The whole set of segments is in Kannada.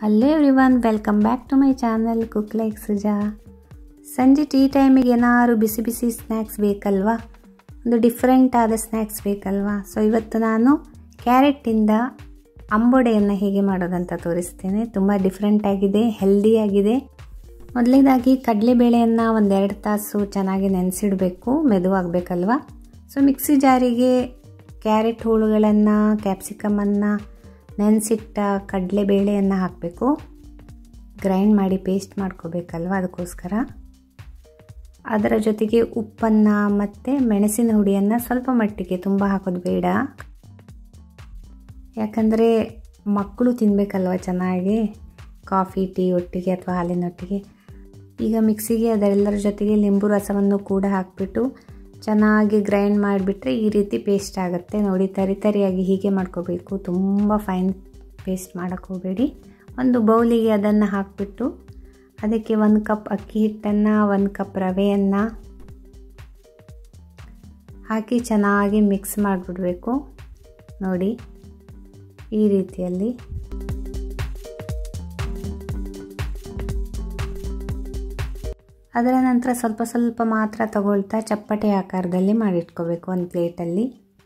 hello everyone welcome back to my channel cook like Suja ಸಂಜೆ ಟೀ ಟೈಮಿಗೆ ಏನಾದ್ರು ಬಿಸಿ ಬಿಸಿ ಸ್ನ್ಯಾಕ್ಸ್ ಬೇಕಲ್ವಾ ಒಂದು ಡಿಫ್ರೆಂಟ್ ಆದ ಸ್ನ್ಯಾಕ್ಸ್ ಬೇಕಲ್ವಾ ಸೊ ಇವತ್ತು ನಾನು ಕ್ಯಾರೆಟ್ಟಿಂದ ಅಂಬೊಡೆಯನ್ನು ಹೇಗೆ ಮಾಡೋದಂತ ತೋರಿಸ್ತೇನೆ ತುಂಬ ಡಿಫ್ರೆಂಟ್ ಆಗಿದೆ ಹೆಲ್ದಿಯಾಗಿದೆ ಮೊದಲನೇದಾಗಿ ಕಡಲೆಬೇಳೆಯನ್ನು ಒಂದೆರಡು ತಾಸು ಚೆನ್ನಾಗಿ ನೆನೆಸಿಡಬೇಕು ಮೆದುವಾಗಬೇಕಲ್ವಾ ಸೊ ಮಿಕ್ಸಿ ಜಾರಿಗೆ ಕ್ಯಾರೆಟ್ ಹೋಳುಗಳನ್ನು ಕ್ಯಾಪ್ಸಿಕಮನ್ನು ನೆನೆಸಿಟ್ಟ ಕಡಲೆಬೇಳೆಯನ್ನು ಹಾಕಬೇಕು ಗ್ರೈಂಡ್ ಮಾಡಿ ಪೇಸ್ಟ್ ಮಾಡ್ಕೋಬೇಕಲ್ವ ಅದಕ್ಕೋಸ್ಕರ ಅದರ ಜೊತೆಗೆ ಉಪ್ಪನ್ನು ಮತ್ತು ಮೆಣಸಿನ ಹುಡಿಯನ್ನು ಸ್ವಲ್ಪ ಮಟ್ಟಿಗೆ ತುಂಬ ಹಾಕೋದು ಬೇಡ ಯಾಕಂದರೆ ಮಕ್ಕಳು ತಿನ್ನಬೇಕಲ್ವ ಚೆನ್ನಾಗಿ ಕಾಫಿ ಟೀ ಒಟ್ಟಿಗೆ ಅಥವಾ ಹಾಲಿನೊಟ್ಟಿಗೆ ಈಗ ಮಿಕ್ಸಿಗೆ ಅದೆಲ್ಲರ ಜೊತೆಗೆ ಲಿಂಬು ರಸವನ್ನು ಕೂಡ ಹಾಕಿಬಿಟ್ಟು ಚೆನ್ನಾಗಿ ಗ್ರೈಂಡ್ ಮಾಡಿಬಿಟ್ರೆ ಈ ರೀತಿ ಪೇಸ್ಟ್ ಆಗುತ್ತೆ ನೋಡಿ ತರಿ ತರಿಯಾಗಿ ಹೀಗೆ ಮಾಡ್ಕೋಬೇಕು ತುಂಬ ಫೈನ್ ಪೇಸ್ಟ್ ಮಾಡೋಕ್ಕೆ ಹೋಗಬೇಡಿ ಒಂದು ಬೌಲಿಗೆ ಅದನ್ನು ಹಾಕಿಬಿಟ್ಟು ಅದಕ್ಕೆ ಒಂದು ಕಪ್ ಅಕ್ಕಿ ಹಿಟ್ಟನ್ನು ಒಂದು ಕಪ್ ರವೆಯನ್ನು ಹಾಕಿ ಚೆನ್ನಾಗಿ ಮಿಕ್ಸ್ ಮಾಡಿಬಿಡಬೇಕು ನೋಡಿ ಈ ರೀತಿಯಲ್ಲಿ ಅದರ ನಂತರ ಸ್ವಲ್ಪ ಸ್ವಲ್ಪ ಮಾತ್ರ ತಗೊಳ್ತಾ ಚಪ್ಪಟೆ ಆಕಾರದಲ್ಲಿ ಮಾಡಿಟ್ಕೋಬೇಕು ಒಂದು ಪ್ಲೇಟಲ್ಲಿ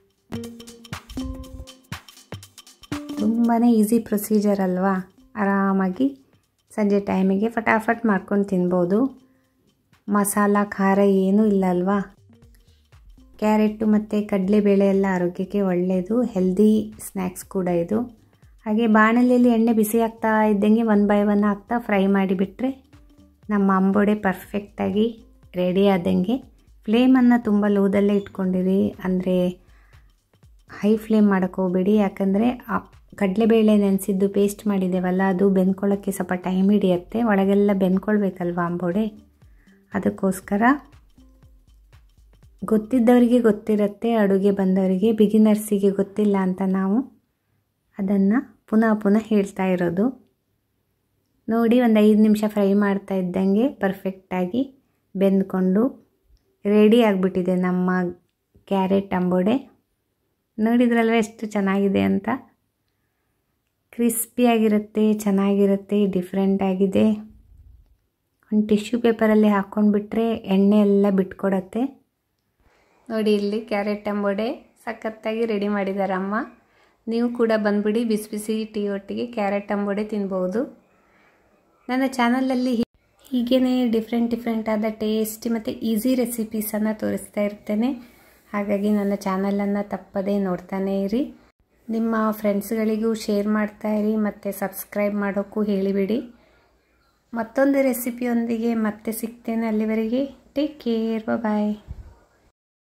ತುಂಬಾ ಈಸಿ ಪ್ರೊಸೀಜರ್ ಅಲ್ವಾ ಆರಾಮಾಗಿ ಸಂಜೆ ಟೈಮಿಗೆ ಫಟಾಫಟ್ ಮಾಡ್ಕೊಂಡು ತಿನ್ಬೋದು ಮಸಾಲ ಖಾರ ಏನೂ ಇಲ್ಲ ಅಲ್ವಾ ಕ್ಯಾರೆಟು ಮತ್ತು ಕಡಲೆಬೇಳೆ ಎಲ್ಲ ಆರೋಗ್ಯಕ್ಕೆ ಒಳ್ಳೆಯದು ಹೆಲ್ದಿ ಸ್ನ್ಯಾಕ್ಸ್ ಕೂಡ ಇದು ಹಾಗೆ ಬಾಣಲೆಯಲ್ಲಿ ಎಣ್ಣೆ ಬಿಸಿ ಆಗ್ತಾ ಇದ್ದಂಗೆ ಒನ್ ಬೈ ಒನ್ ಹಾಕ್ತಾ ಫ್ರೈ ಮಾಡಿಬಿಟ್ರೆ ನಮ್ಮ ಅಂಬೊಡೆ ಪರ್ಫೆಕ್ಟಾಗಿ ರೆಡಿ ಆದಂಗೆ ಫ್ಲೇಮನ್ನು ತುಂಬ ಲೋದಲ್ಲೇ ಇಟ್ಕೊಂಡಿರಿ ಅಂದರೆ ಹೈ ಫ್ಲೇಮ್ ಮಾಡೋಕ್ಕೆ ಹೋಗಬೇಡಿ ಯಾಕಂದರೆ ಕಡಲೆಬೇಳೆ ನೆನೆಸಿದ್ದು ಪೇಸ್ಟ್ ಮಾಡಿದ್ದೇವಲ್ಲ ಅದು ಬೆಂದ್ಕೊಳ್ಳೋಕ್ಕೆ ಸ್ವಲ್ಪ ಟೈಮ್ ಹಿಡಿಯುತ್ತೆ ಒಳಗೆಲ್ಲ ಬೆಂದ್ಕೊಳ್ಬೇಕಲ್ವ ಅಂಬೋಡೆ ಅದಕ್ಕೋಸ್ಕರ ಗೊತ್ತಿದ್ದವರಿಗೆ ಗೊತ್ತಿರುತ್ತೆ ಅಡುಗೆ ಬಂದವರಿಗೆ ಬಿಗಿನರ್ಸಿಗೆ ಗೊತ್ತಿಲ್ಲ ಅಂತ ನಾವು ಅದನ್ನು ಪುನಃ ಪುನಃ ಹೇಳ್ತಾ ಇರೋದು ನೋಡಿ ಒಂದು ಐದು ನಿಮಿಷ ಫ್ರೈ ಮಾಡ್ತಾ ಇದ್ದಂಗೆ ಪರ್ಫೆಕ್ಟಾಗಿ ಬೆಂದ್ಕೊಂಡು ರೆಡಿ ಆಗಿಬಿಟ್ಟಿದೆ ನಮ್ಮ ಕ್ಯಾರೆಟ್ ಅಂಬೋಡೆ ನೋಡಿದ್ರಲ್ವ ಎಷ್ಟು ಚೆನ್ನಾಗಿದೆ ಅಂತ ಕ್ರಿಸ್ಪಿಯಾಗಿರುತ್ತೆ ಚೆನ್ನಾಗಿರುತ್ತೆ ಡಿಫ್ರೆಂಟ್ ಆಗಿದೆ ಒಂದು ಟಿಶ್ಯೂ ಪೇಪರಲ್ಲಿ ಹಾಕ್ಕೊಂಡ್ಬಿಟ್ರೆ ಎಣ್ಣೆ ಎಲ್ಲ ಬಿಟ್ಕೊಡತ್ತೆ ನೋಡಿ ಇಲ್ಲಿ ಕ್ಯಾರೆಟ್ ಅಂಬೋಡೆ ಸಖತ್ತಾಗಿ ರೆಡಿ ಮಾಡಿದ್ದಾರೆ ಅಮ್ಮ ನೀವು ಕೂಡ ಬಂದುಬಿಡಿ ಬಿಸಿ ಬಿಸಿ ಟೀ ಒಟ್ಟಿಗೆ ಕ್ಯಾರೆಟ್ ಅಂಬೋಡೆ ತಿನ್ಬೋದು ನನ್ನ ಚಾನಲಲ್ಲಿ ಹೀಗೇ ಡಿಫ್ರೆಂಟ್ ಡಿಫ್ರೆಂಟ್ ಆದ ಟೇಸ್ಟಿ ಮತ್ತು ಈಸಿ ರೆಸಿಪೀಸನ್ನು ತೋರಿಸ್ತಾ ಇರ್ತೇನೆ ಹಾಗಾಗಿ ನನ್ನ ಚಾನಲನ್ನು ತಪ್ಪದೇ ನೋಡ್ತಾನೇ ಇರಿ ನಿಮ್ಮ ಫ್ರೆಂಡ್ಸ್ಗಳಿಗೂ ಶೇರ್ ಮಾಡ್ತಾ ಇರಿ ಮತ್ತು ಸಬ್ಸ್ಕ್ರೈಬ್ ಮಾಡೋಕ್ಕೂ ಹೇಳಿಬಿಡಿ ಮತ್ತೊಂದು ರೆಸಿಪಿಯೊಂದಿಗೆ ಮತ್ತೆ ಸಿಗ್ತೇನೆ ಅಲ್ಲಿವರೆಗೆ ಟೇಕ್ ಕೇರ್ ಬಾಯ್